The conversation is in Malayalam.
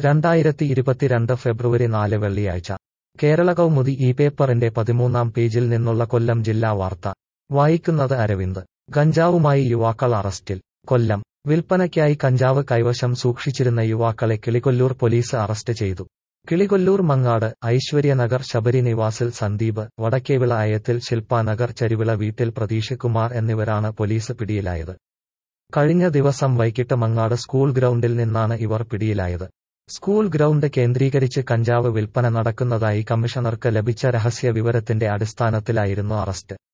രണ്ടായിരത്തി ഇരുപത്തിരണ്ട് ഫെബ്രുവരി നാല് വെള്ളിയാഴ്ച കേരള കൗമുദി ഈ പേപ്പറിന്റെ പതിമൂന്നാം പേജിൽ നിന്നുള്ള കൊല്ലം ജില്ലാ വാർത്ത വായിക്കുന്നത് അരവിന്ദ് ഗഞ്ചാവുമായി യുവാക്കൾ അറസ്റ്റിൽ കൊല്ലം വിൽപ്പനയ്ക്കായി കഞ്ചാവ് കൈവശം സൂക്ഷിച്ചിരുന്ന യുവാക്കളെ കിളികൊല്ലൂർ പോലീസ് അറസ്റ്റ് ചെയ്തു കിളികൊല്ലൂർ മങ്ങാട് ഐശ്വര്യനഗർ ശബരി നിവാസിൽ സന്ദീപ് വടക്കേവിള അയത്തിൽ ശില്പാനഗർ ചരിവിള വീട്ടിൽ പ്രതീഷ് കുമാർ എന്നിവരാണ് പോലീസ് പിടിയിലായത് കഴിഞ്ഞ ദിവസം വൈകിട്ട് മങ്ങാട് സ്കൂൾ ഗ്രൗണ്ടിൽ നിന്നാണ് ഇവർ പിടിയിലായത് സ്കൂൾ ഗ്രൗണ്ട് കേന്ദ്രീകരിച്ച് കഞ്ചാവ് വിൽപ്പന നടക്കുന്നതായി കമ്മീഷണർക്ക് ലഭിച്ച രഹസ്യ വിവരത്തിന്റെ അടിസ്ഥാനത്തിലായിരുന്നു അറസ്റ്റ്